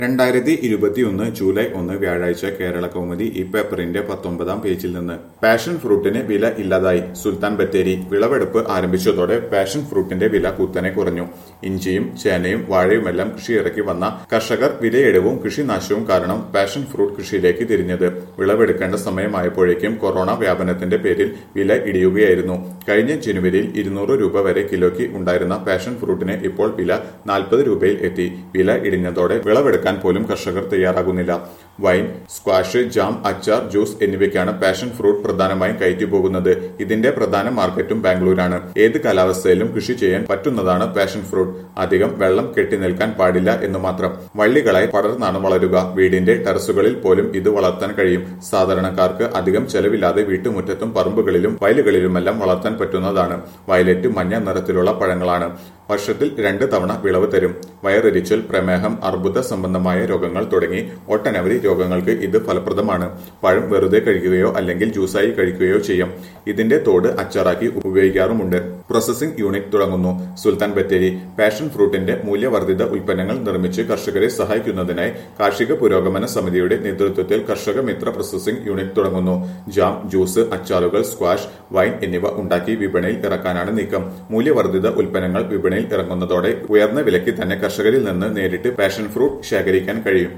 രണ്ടായിരത്തി ഇരുപത്തിയൊന്ന് ജൂലൈ ഒന്ന് വ്യാഴാഴ്ച കേരള കൗമുദി ഈ പേപ്പറിന്റെ പത്തൊമ്പതാം പേജിൽ നിന്ന് പാഷൻ ഫ്രൂട്ടിന് വില ഇല്ലാതായി സുൽത്താൻ ബത്തേരി വിളവെടുപ്പ് ആരംഭിച്ചതോടെ പാഷൻ ഫ്രൂട്ടിന്റെ വില കുത്തനെ കുറഞ്ഞു ഇഞ്ചിയും ചേനയും വാഴയുമെല്ലാം കൃഷിയിറക്കി വന്ന കർഷകർ വിലയിടവും കൃഷിനാശവും കാരണം പാഷൻ ഫ്രൂട്ട് കൃഷിയിലേക്ക് തിരിഞ്ഞത് വിളവെടുക്കേണ്ട സമയമായപ്പോഴേക്കും കൊറോണ വ്യാപനത്തിന്റെ പേരിൽ വില ഇടിയുകയായിരുന്നു കഴിഞ്ഞ ജനുവരിയിൽ ഇരുന്നൂറ് രൂപ വരെ കിലോയ്ക്ക് ഉണ്ടായിരുന്ന പാഷൻ ഫ്രൂട്ടിന് ഇപ്പോൾ വില നാൽപ്പത് രൂപയിൽ എത്തി വില ഇടിഞ്ഞതോടെ വിളവെടുക്കാൻ പോലും കർഷകർ തയ്യാറാകുന്നില്ല വൈൻ സ്ക്വാഷ് ജാം അച്ചാർ ജ്യൂസ് എന്നിവയ്ക്കാണ് പാഷൻ ഫ്രൂട്ട് പ്രധാനമായും കയറ്റി പോകുന്നത് ഇതിന്റെ പ്രധാന മാർക്കറ്റും ബാംഗ്ലൂരാണ് ഏത് കാലാവസ്ഥയിലും കൃഷി ചെയ്യാൻ പറ്റുന്നതാണ് പാഷൻ ഫ്രൂട്ട് അധികം വെള്ളം കെട്ടി നിൽക്കാൻ പാടില്ല എന്ന് മാത്രം വള്ളികളായി പടർന്നാണ് വളരുക വീടിന്റെ ടെറസുകളിൽ പോലും ഇത് വളർത്താൻ കഴിയും സാധാരണക്കാർക്ക് അധികം ചെലവില്ലാതെ വീട്ടുമുറ്റത്തും പറമ്പുകളിലും വയലുകളിലുമെല്ലാം വളർത്താൻ പറ്റുന്നതാണ് വയലറ്റ് മഞ്ഞ നിറത്തിലുള്ള പഴങ്ങളാണ് വർഷത്തിൽ രണ്ട് തവണ വിളവ് തരും വയറെരിച്ചൽ പ്രമേഹം അർബുദ സംബന്ധമായ രോഗങ്ങൾ തുടങ്ങി ഒട്ടനവധി രോഗങ്ങൾക്ക് ഇത് ഫലപ്രദമാണ് പഴം വെറുതെ കഴിക്കുകയോ അല്ലെങ്കിൽ ജ്യൂസായി കഴിക്കുകയോ ചെയ്യാം ഇതിന്റെ തോട് അച്ചാറാക്കി ഉപയോഗിക്കാറുമുണ്ട് പ്രോസസിംഗ് യൂണിറ്റ് തുടങ്ങുന്നു സുൽത്താൻ ബത്തേരി പാഷൻ ഫ്രൂട്ടിന്റെ മൂല്യവർദ്ധിത ഉൽപ്പന്നങ്ങൾ നിർമ്മിച്ച് കർഷകരെ സഹായിക്കുന്നതിനായി കാർഷിക പുരോഗമന സമിതിയുടെ നേതൃത്വത്തിൽ കർഷക മിത്ര പ്രോസസിംഗ് യൂണിറ്റ് തുടങ്ങുന്നു ജാം ജ്യൂസ് അച്ചാറുകൾ സ്ക്വാഷ് വൈൻ എന്നിവ ഉണ്ടാക്കി വിപണിയിൽ ഇറക്കാനാണ് നീക്കം മൂല്യവർദ്ധിത ഉൽപ്പന്നങ്ങൾ വിപണിയിൽ ഇറങ്ങുന്നതോടെ ഉയർന്ന വിലയ്ക്ക് തന്നെ കർഷകരിൽ നിന്ന് നേരിട്ട് പാഷൻ ഫ്രൂട്ട് ശേഖരിക്കാൻ കഴിയും